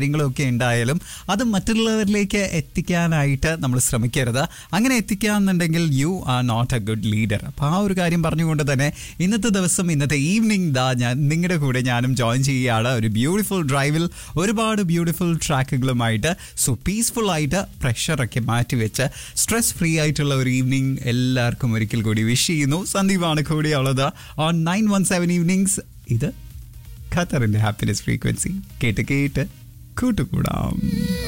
കാര്യങ്ങളൊക്കെ ഉണ്ടായാലും അത് മറ്റുള്ളവരിലേക്ക് എത്തിക്കാനായിട്ട് നമ്മൾ ശ്രമിക്കരുത് അങ്ങനെ എത്തിക്കാന്നുണ്ടെങ്കിൽ you are not a good leader അപ്പോൾ ആ ഒരു കാര്യം പറഞ്ഞുകൊണ്ട് തന്നെ ഇന്നത്തെ ദിവസം ഇന്നത്തെ ഈവനിങ് ദാ ഞാൻ നിങ്ങളുടെ കൂടെ ഞാനും ജോയിൻ ചെയ്യുകയാണ് ഒരു ബ്യൂട്ടിഫുൾ ഡ്രൈവിൽ ഒരുപാട് ബ്യൂട്ടിഫുൾ ട്രാക്കുകളുമായിട്ട് സോ പീസ്ഫുൾ ആയിട്ട് പ്രഷറൊക്കെ മാറ്റി വെച്ച് സ്ട്രെസ് ഫ്രീ ആയിട്ടുള്ള ഒരു ഈവനിങ് എല്ലാവർക്കും ഒരിക്കൽ കൂടി വിഷ് ചെയ്യുന്നു സന്ദീപാണ് കൂടിയുള്ളത് on nine one seven evenings ഇത് ഖത്തറിന്റെ ഹാപ്പിനെസ് ഫ്രീക്വൻസി കേട്ട് കേട്ട് കൂട്ടുകൂടാം